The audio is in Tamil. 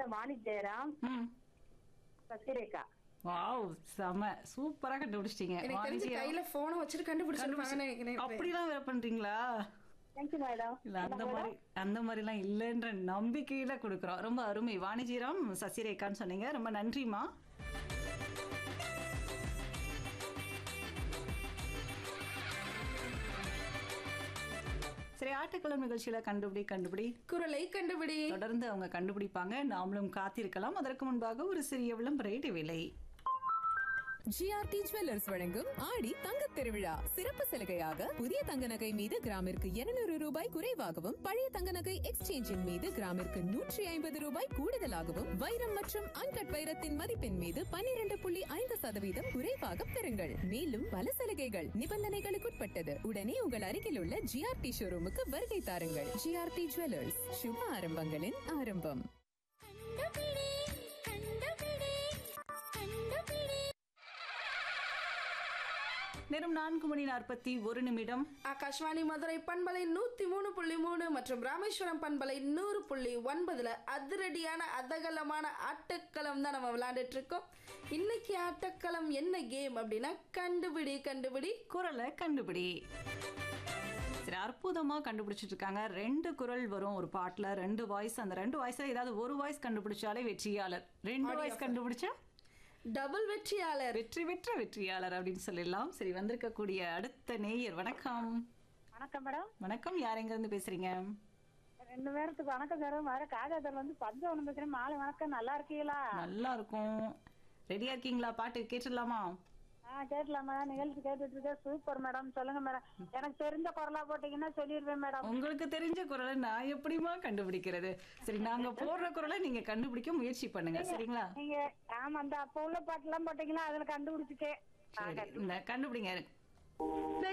மேடம் வாணி ஜெயராம் ம் சசிரேகா வாவ் செம சூப்பரா கண்டுபிடிச்சிட்டீங்க எனக்கு தெரிஞ்சு வாணிஜி கையில போனை வச்சுட்டு கண்டுபிடிச்சிருப்பாங்கன்னு நினைக்கிறேன் அப்படிலாம் வேற பண்றீங்களா தேங்க்யூ மேடம் இல்ல அந்த மாதிரி அந்த மாதிரி எல்லாம் இல்லைன்ற நம்பிக்கையில கொடுக்குறோம் ரொம்ப அருமை வாணிஜிராம் சசிரேகான்னு சொன்னீங்க ரொம்ப நன்றிமா சரி ஆட்டுக்களம் நிகழ்ச்சியில கண்டுபிடி கண்டுபிடி குரலை கண்டுபிடி தொடர்ந்து அவங்க கண்டுபிடிப்பாங்க நாமளும் காத்திருக்கலாம் அதற்கு முன்பாக ஒரு சிறிய விளம்பர இடைவேளை ஜிஆர்டி ஜுவல்லர்ஸ் வழங்கும் ஆடி தங்கத் திருவிழா சிறப்பு சலுகையாக புதிய தங்க நகை மீது கிராமிற்கு 200 ரூபாய் குறைவாகவும் பழைய தங்க நகை எக்ஸ்சேஞ்சின் மீது கிராமிற்கு நூற்றி ஐம்பது ரூபாய் கூடுதலாகவும் வைரம் மற்றும் அன்கட் வைரத்தின் மதிப்பின் மீது 12.5% புள்ளி ஐந்து சதவீதம் குறைவாக பெறுங்கள் மேலும் பல சலுகைகள் நிபந்தனைகளுக்குட்பட்டது உடனே உங்கள் அருகில் உள்ள ஜிஆர்டி ஷோரூமுக்கு வருகை தாருங்கள் ஜிஆர்டி ஜுவல்லர்ஸ் சுப ஆரம்பங்களின் ஆரம்பம் நேரம் நான்கு மணி நாற்பத்தி ஒரு நிமிடம் ஆகாஷ்வாணி மதுரை பண்பலை நூத்தி மூணு புள்ளி மூணு மற்றும் ராமேஸ்வரம் பண்பலை நூறு புள்ளி ஒன்பதுல அதிரடியான அதகலமான ஆட்டக்களம் தான் நம்ம விளையாண்டுட்டு இருக்கோம் இன்னைக்கு ஆட்டக்களம் என்ன கேம் அப்படின்னா கண்டுபிடி கண்டுபிடி குரலை கண்டுபிடி சரி அற்புதமா கண்டுபிடிச்சிட்டு இருக்காங்க ரெண்டு குரல் வரும் ஒரு பாட்டுல ரெண்டு வாய்ஸ் அந்த ரெண்டு வாய்ஸ்ல ஏதாவது ஒரு வாய்ஸ் கண்டுபிடிச்சாலே வெற்றியாளர் ரெண்டு வாய்ஸ் கண்டுபிடிச்சா டபுள் வெற்றியாளர் வெற்றி பெற்ற வெற்றியாளர் அப்படின்னு சொல்லிடலாம் சரி வந்திருக்கக்கூடிய அடுத்த நேயர் வணக்கம் வணக்கம் மேடம் வணக்கம் யார் எங்க இருந்து பேசுறீங்க ரெண்டு பேருக்கு வணக்கம் மேடம் வர காஜாதர் வந்து பஞ்சவனம் பேசுறேன் மாலை வணக்கம் நல்லா இருக்கீங்களா நல்லா இருக்கும் ரெடியா இருக்கீங்களா பாட்டு கேட்டுடலாமா ஆ கேட்கலாம் மேடம் நிகழ்ச்சி கேட்டுட்டு இருக்கேன் சூப்பர் மேடம் சொல்லுங்க மேடம் எனக்கு தெரிஞ்ச குரலா போட்டீங்கன்னா சொல்லிடுவேன் மேடம் உங்களுக்கு தெரிஞ்ச குரலை நான் எப்படிமா கண்டுபிடிக்கிறது சரி நாங்க போடுற குரலை நீங்க கண்டுபிடிக்க முயற்சி பண்ணுங்க சரிங்களா நீங்க ஆமா அந்த அப்ப உள்ள பாட்டு எல்லாம் போட்டீங்களா அதுல கண்டுபிடிச்சிட்டேன் சரி இந்த கண்டுபிடிங்க